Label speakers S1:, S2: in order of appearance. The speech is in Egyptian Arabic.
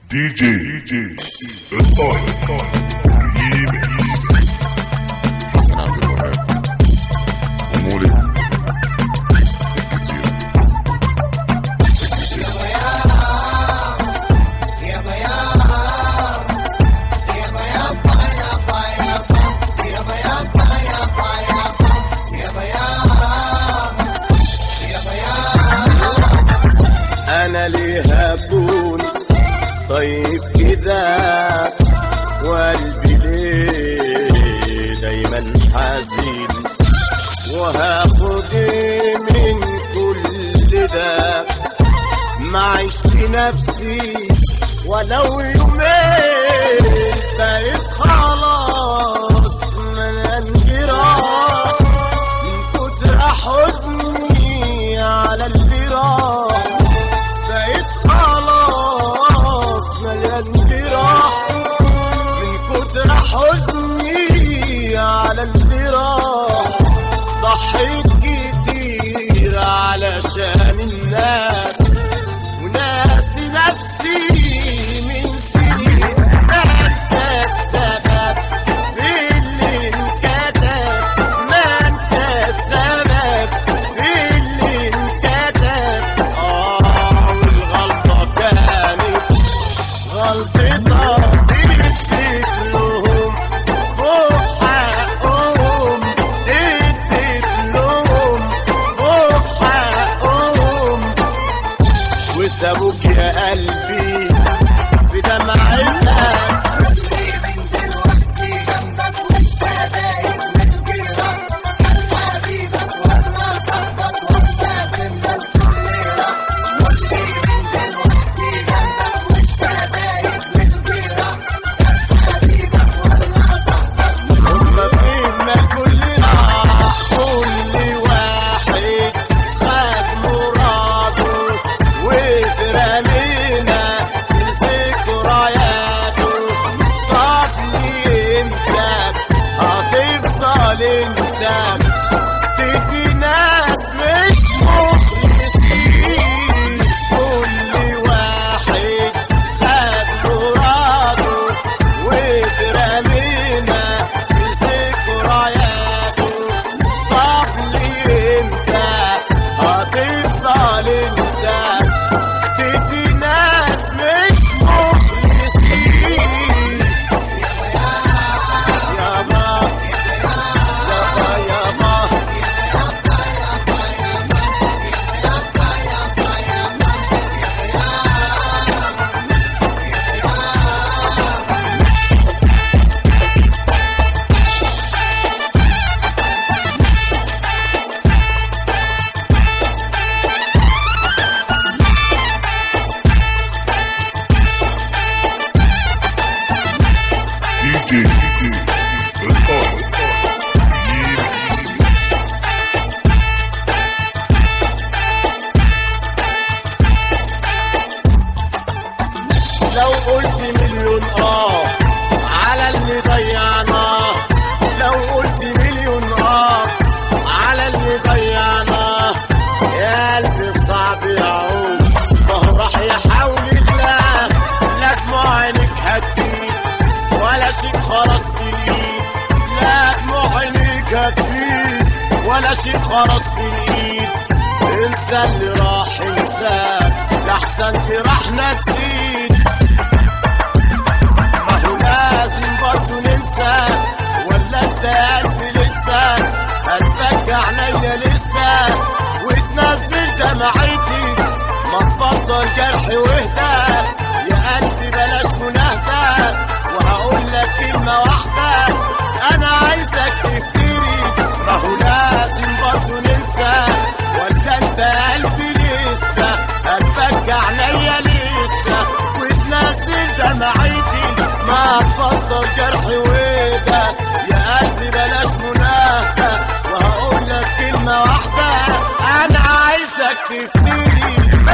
S1: دي جي دي جي الطاهر ريمكس
S2: حسن عبد الوهاب ومولد الجزيرة الجزيرة
S3: انا ليه هكون طيب كده وقلبي ليه دايما حزين وهاخد إيه من كل ده معيش في نفسي ولو يومين بقيت خلاص من جراح من كتر حزني على الجراح بقيت خلاص مليان جراح من كتر حزني على الجراح ضحيت كتير علشان الناس وناس نفسي من سنين انت السبب في اللي انكتب ما انت السبب في اللي انكتب اه والغلطة كانت غلطتها اديت لهم فوق حقهم اديت لهم فوق حقهم وسابوك يا قلبي في دمعتها هما فين ما كل راح كل واحد خد مراده واترمينا في ذكرياته طب ليه انت هتفضل انت تدي ناس مش مخلصين كل واحد خد مراده واترمينا في ذكرياته طب ليه انت هتفضل انت تدي ناس مش مخلصين يابا يابا يابا
S1: دي جي الطاهر ريمكس
S3: لو قلت مليون اه على اللي ضيعناه لو قلت مليون اه على اللي ضيعناه يا قلبي صعب يعود ما هو راح يحاول الله لا دموع عينك هتجيب ولا شيء خلاص تليد لا دموع عينك هتجيب ولا شيء خلاص تليد انسى اللي راح انساه لحسن فرحنا تزيد ما هو لازم برضه ننسى ولا انت يا قلبي لسه هتفك عينيا لسه وتنزل دمعتي ما تبطل جرح واهدى يا قلبي بلاش مناهدة وهقول لك كلمة واحدة أنا عايزك تفتري ما هو لازم برضه ننسى ولا انت يا قلبي لسه هتفك عينيا لسه وتنزل دمعتي ما تفضل جرحي وده يا قلبي بلاش مناهدة وهقول لك كلمة واحدة أنا عايزك تفتري